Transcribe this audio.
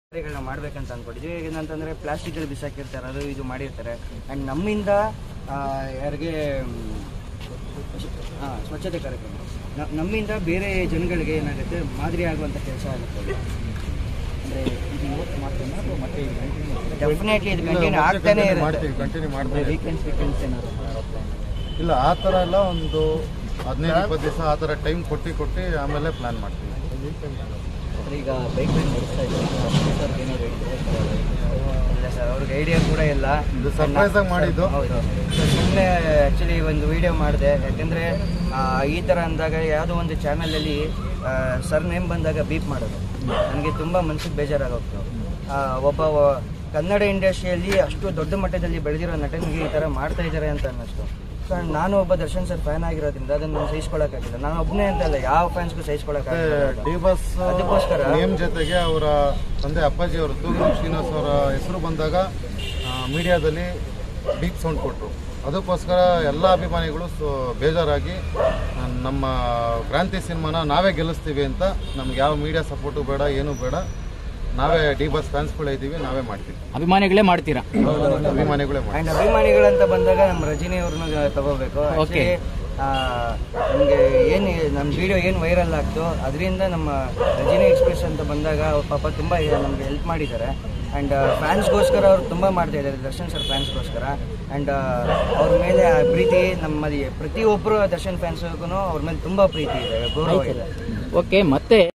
ಕಾರ್ಯಗಳನ್ನ ಮಾಡ್ಬೇಕಂತ ಅನ್ಕೊಂಡಿದ್ವಿ ಏನಂತಂದ್ರೆ ಪ್ಲಾಸ್ಟಿಕ್ಗಳು ಬಿಸಾಕಿರ್ತಾರೆ ಅದು ಇದು ಮಾಡಿರ್ತಾರೆ ಅಂಡ್ ನಮ್ಮಿಂದ ಆ, ಯಾರಿಗೆ ಹಾಂ ಸ್ವಚ್ಛತೆ ಕಾರ್ಯಕ್ರಮ ನ- ನಮ್ಮಿಂದ ಬೇರೆ ಜನಗಳಿಗೆ ಏನಾಗುತ್ತೆ ಮಾದರಿ ಆಗುವಂಥ ಕೆಲಸ ಆಗುತ್ತೆ ಅಂದರೆ ಡೆಫಿನೆಟ್ಲಿ ಇದು ಕಂಟಿನ್ಯೂ ಆಗ್ತಾನೆ ಇರುತ್ತೆ ಮಾಡ್ತೀವಿ ಕಂಟಿನ್ಯೂ ಮಾಡ್ತೀವಿ ವೀಕೆಂಡ್ಸ್ ವೀಕೆಂಡ್ಸ್ ಏನಾದ್ರು ಇಲ್ಲ ಆ ಥರ ಎಲ್ಲ ಒಂದು ಹದಿನೈದು ಇಪ್ಪತ್ತು ದಿವಸ ಆ ಥರ ಟೈಮ್ ಕೊಟ್ಟು ಕೊಟ್ಟು ಆಮೇಲೆ ಪ್ಲ್ಯಾನ್ ಮಾಡ್ತೀವಿ ಈಗ ಬೈಕ್ ರೈಡ್ ನಡೆಸ್ತಾ ಇದ್ದೀವಿ ಇಲ್ಲ ಸರ್ ಅವ್ರಿಗೆ ಐಡಿಯಾ ಕೂಡ ಇಲ್ಲ ಇದು surprise ಆಗಿ ಮಾಡಿದ್ದು. ಹೌದು ಸುಮ್ಮನೆ ಆ್ಯಕ್ಚುಲಿ ಒಂದು ವಿಡಿಯೋ ಮಾಡಿದೆ ಯಾಕೆಂದರೆ ಈ ಥರ ಅಂದಾಗ ಯಾವುದೋ ಒಂದು ಚಾನಲಲ್ಲಿ ಸರ್ ನೇಮ್ ಬಂದಾಗ ಬೀಪ್ ಮಾಡೋದು ನನಗೆ ತುಂಬ ಮನ್ಸಿಗೆ ಬೇಜಾರಾಗೋಗ್ತು ಆ, ಒಬ್ಬ ವ- ಕನ್ನಡ ಇಂಡಸ್ಟ್ರಿಯಲ್ಲಿ ಅಷ್ಟು ದೊಡ್ಡ ಮಟ್ಟದಲ್ಲಿ ಬೆಳೆದಿರೋ ನಟನಿಗೆ ಈ ಥರ ಮಾಡ್ತಾ ಇದ್ದಾರೆ ಅಂತ ಅನ್ನಿಸ್ತು ಸೊ ನಾನು ಒಬ್ಬ ದರ್ಶನ್ ಸರ್ ಫ್ಯಾನ್ ಆಗಿರೋದ್ರಿಂದ ಅದನ್ನು ನಾನು ಸಹಿಸ್ಕೊಳಕ್ಕಾಗಿಲ್ಲ ನಾನು ಒಬ್ಬನೇ ಅಂತಲ್ಲ ಯಾವ ಫ್ಯಾನ್ಸ್ಗೂ ಸಹಿಸ್ಕೊಳಕ್ಕಾಗಿಲ್ಲ ಡಿ ಬಸ್ ಅದಕ್ಕೋಸ್ಕರ ನೇಮ್ ಜೊತೆಗೆ ಅವರ ತಂದೆ ಅಪ್ಪಾಜಿ ಅವರು ತೂಗು ಶ್ರೀನಿವಾಸ್ ಅವರ ಹೆಸರು ಬಂದಾಗ ಮೀಡಿಯಾದಲ್ಲಿ ಡೀಪ್ ಸೌಂಡ್ ಕೊಟ್ಟರು ಅದಕ್ಕೋಸ್ಕರ ಎಲ್ಲ ಅಭಿಮಾನಿಗಳು ಸೊ ಬೇಜಾರಾಗಿ ಆ, ನಮ್ಮ ಕ್ರಾಂತಿ ಸಿನಿಮಾನ ನಾವೇ ಗೆಲ್ಲಿಸ್ತೀವಿ ಅಂತ ನಮ್ಗೆ ಯಾವ ಮೀಡಿಯಾ ಸಪೋರ್ಟು ಬೇಡ ಏನೂ ಬೇಡ ನಾವೇ ಡಿ ಬಸ್ ಫ್ಯಾನ್ಸ್ಗಳೇ ಇದ್ದೀವಿ ನಾವೇ ಮಾಡ್ತೀವಿ ಅಭಿಮಾನಿಗಳೇ ಮಾಡ್ತೀರಾ ಅಭಿಮಾನಿಗಳೇ ಮಾಡ್ತೀವಿ ಅಂಡ್ ಅಭಿಮಾನಿಗಳಂತ ಬಂದಾಗ ನಮ್ಮ ರಜನಿ ಅವ್ರನ್ನ ತಗೋಬೇಕು Okay. ನಮಗೆ ಏನು ನಮ್ಮ ವಿಡಿಯೋ ಏನು ವೈರಲ್ ಆಗ್ತೋ ಅದರಿಂದ ನಮ್ಮ ರಜನಿ ಎಕ್ಸ್ಪ್ರೆಸ್ ಅಂತ ಬಂದಾಗ ಅವ್ರ ಪಾಪ ತುಂಬ ನಮಗೆ ಹೆಲ್ಪ್ ಮಾಡಿದ್ದಾರೆ ಆ್ಯಂಡ್ ಫ್ಯಾನ್ಸ್ಗೋಸ್ಕರ ಅವ್ರು ತುಂಬ ಮಾಡ್ತಾ ಇದ್ದಾರೆ ದರ್ಶನ್ ಸರ್ ಫ್ಯಾನ್ಸ್ಗೋಸ್ಕರ ಆ್ಯಂಡ್ ಅವ್ರ ಮೇಲೆ ಆ ಪ್ರೀತಿ ನಮ್ಮಲ್ಲಿ ಪ್ರತಿಯೊಬ್ಬರು ದರ್ಶನ್ ಫ್ಯಾನ್ಸ್ಗೂ ಅವ್ರ ಮೇಲೆ ತುಂಬ ಪ್ರೀತಿ ಇದೆ ಗೌರವ ಇದೆ ಓಕೆ ಮತ್ತೆ